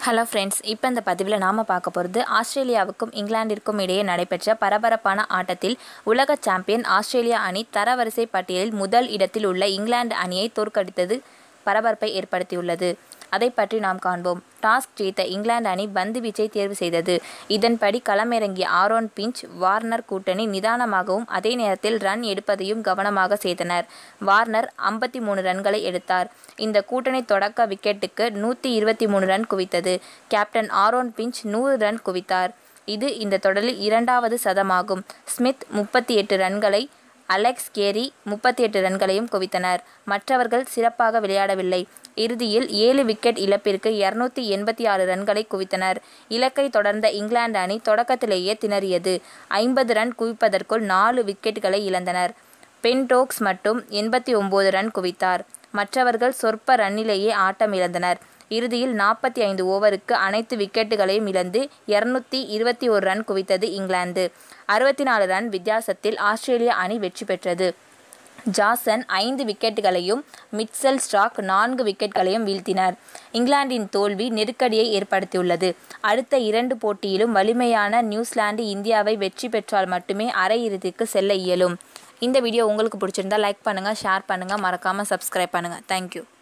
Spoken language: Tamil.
ஹலோ ஃப்ரெண்ட்ஸ் இப்போ இந்த பதிவில் நாம் பார்க்க போகிறது ஆஸ்திரேலியாவுக்கும் இங்கிலாந்திற்கும் இடையே நடைபெற்ற பரபரப்பான ஆட்டத்தில் உலக சாம்பியன் ஆஸ்திரேலியா அணி தரவரிசை பட்டியலில் முதல் இடத்தில் உள்ள இங்கிலாந்து அணியை தோற்கடித்தது பரபரப்பை ஏற்படுத்தியுள்ளது அதை பற்றி நாம் காண்போம் டாஸ்க் ஜெயித்த இங்கிலாந்து அணி பந்து வீச்சை தேர்வு செய்தது இதன்படி களமிறங்கிய ஆரோன் பிஞ்ச் வார்னர் கூட்டணி நிதானமாகவும் அதே நேரத்தில் ரன் எடுப்பதையும் கவனமாக செய்தனர் வார்னர் ஐம்பத்தி மூணு ரன்களை எடுத்தார் இந்த கூட்டணி தொடக்க விக்கெட்டுக்கு நூற்றி இருபத்தி மூணு ரன் குவித்தது கேப்டன் ஆரோன் பிஞ்ச் நூறு ரன் குவித்தார் இது இந்த தொடரில் இரண்டாவது சதமாகும் ஸ்மித் முப்பத்தி எட்டு ரன்களை அலெக்ஸ் கேரி முப்பத்தி எட்டு ரன்களையும் குவித்தனர் மற்றவர்கள் சிறப்பாக விளையாடவில்லை இறுதியில் ஏழு விக்கெட் இழப்பிற்கு இருநூத்தி எண்பத்தி ஆறு ரன்களை குவித்தனர் இலக்கை தொடர்ந்த இங்கிலாந்து அணி தொடக்கத்திலேயே திணறியது ஐம்பது ரன் குவிப்பதற்குள் நாலு விக்கெட்டுகளை இழந்தனர் பென்டோக்ஸ் மட்டும் எண்பத்தி ஒன்பது ரன் குவித்தார் மற்றவர்கள் சொற்ப ரன்னிலேயே ஆட்டம் இழந்தனர் இறுதியில் நாற்பத்தி ஐந்து ஓவருக்கு அனைத்து விக்கெட்டுகளையும் இழந்து இருநூத்தி இருபத்தி ஒரு ரன் குவித்தது இங்கிலாந்து அறுபத்தி நாலு ரன் வித்தியாசத்தில் ஆஸ்திரேலியா அணி வெற்றி பெற்றது ஜாசன் ஐந்து விக்கெட்டுகளையும் மிட்சல் ஸ்டாக் நான்கு விக்கெட்களையும் வீழ்த்தினர் இங்கிலாந்தின் தோல்வி நெருக்கடியை ஏற்படுத்தியுள்ளது அடுத்த இரண்டு போட்டியிலும் வலிமையான நியூசிலாந்து இந்தியாவை வெற்றி பெற்றால் மட்டுமே அரையிறுதிக்கு செல்ல இயலும் இந்த வீடியோ உங்களுக்கு பிடிச்சிருந்தா லைக் பண்ணுங்கள் ஷேர் பண்ணுங்கள் மறக்காமல் சப்ஸ்கிரைப் பண்ணுங்கள் தேங்க்யூ